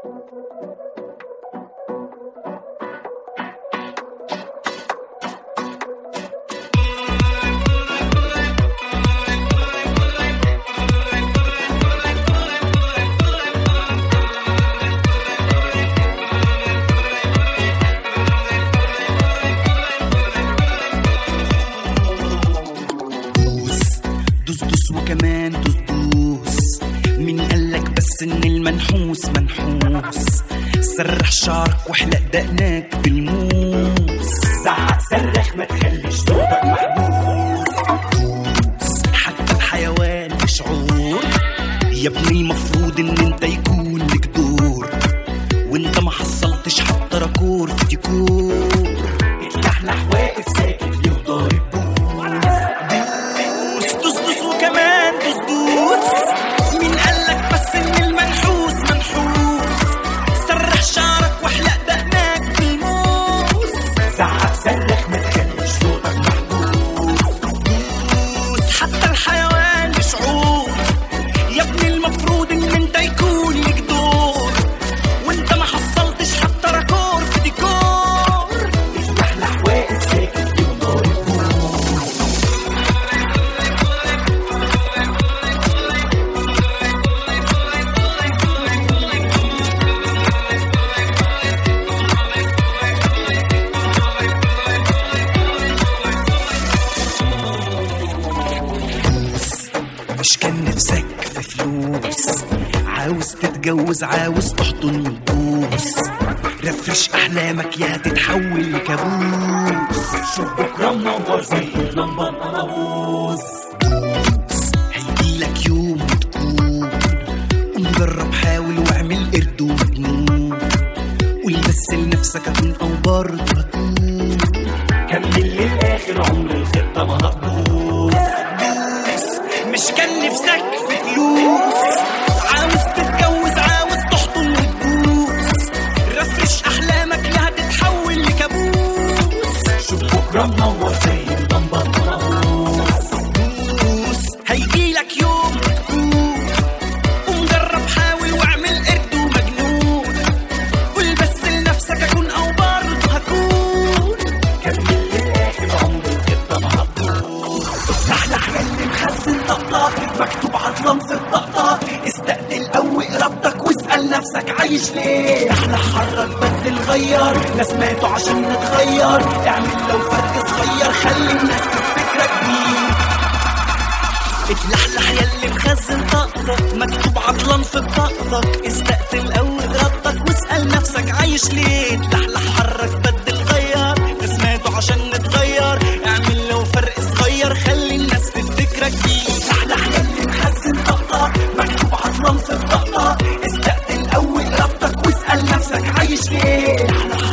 دوس دوس دوس وكمان دوس دوس مين قالك بس ان المنحوس منحوس سرح شعرك واحلق دقنك بالموس زعق صرخ ما تخليش صوتك محبوس دوس حتى الحيوان بشعور يا ابني المفروض ان انت يكون لك دور وانت ما حصلتش حتى راكور في ديكور اتلحلح واقف ساكت ليه وضارب دوس دوس دوس وكمان دوس دوس مين قالك بس ان المنحوس منحوس سرح شعرك واحلق دقنك بالموس زعق صرخ ما تخليش صوتك محبوس دوس حتى الحيوان بشعور يا ابني المفروض ان انت يكون لك دور وانت ما حصلتش حتى راكور في ديكور اتلحلح واقف ساكت ليه وضارب مش كان نفسك في فلوس عاوز تتجوز عاوز تحضن وتبوس رفرش احلامك يا هتتحول لكابوس شوف بكره منور زي اللمبه القلاووز هيجيلك يوم وتكون قوم جرب حاول واعمل قرد ومجنون قول بس لنفسك هكون او برضه هكون كمل للاخر عمر الخطه ما هتبوظ دوس مش كان نفسك في فلوس عاوز تتجوز عاوز تحضن وتبوس رفرش احلامك يا هتتحول لكابوس شوف بكره منور زي اللمبه القلاووز دوس هيجيلك يوم وتكون قوم جرب حاول واعمل قرد ومجنون قول بس لنفسك اكون او برضه هكون كمل للاخر عمر الخطه ما هتبوظ لحلح ياللي مخزن طقطق مكتوب عضلان في الطقطق استقتل قوي ارادتك واسال نفسك عايش ليه لحلح حرك بدل غير ناس ماتوا عشان نتغير اعمل لو فرق صغير خلي الناس تفتكرك بيه اتلحلح ياللي مخزن طاقتك مكتوب عطلان في بطاقتك استقتل اول ردك واسأل نفسك عايش ليه اتلحلح حرك بدل غير ناس ماتوا عشان نتغير اعمل لو فرق صغير خلي الناس تفتكرك بيه لحلح ياللي مخزن طقطق مكتوب عضلان في الطقطق استقتل اول ردك واسال نفسك عايش ليه لحلح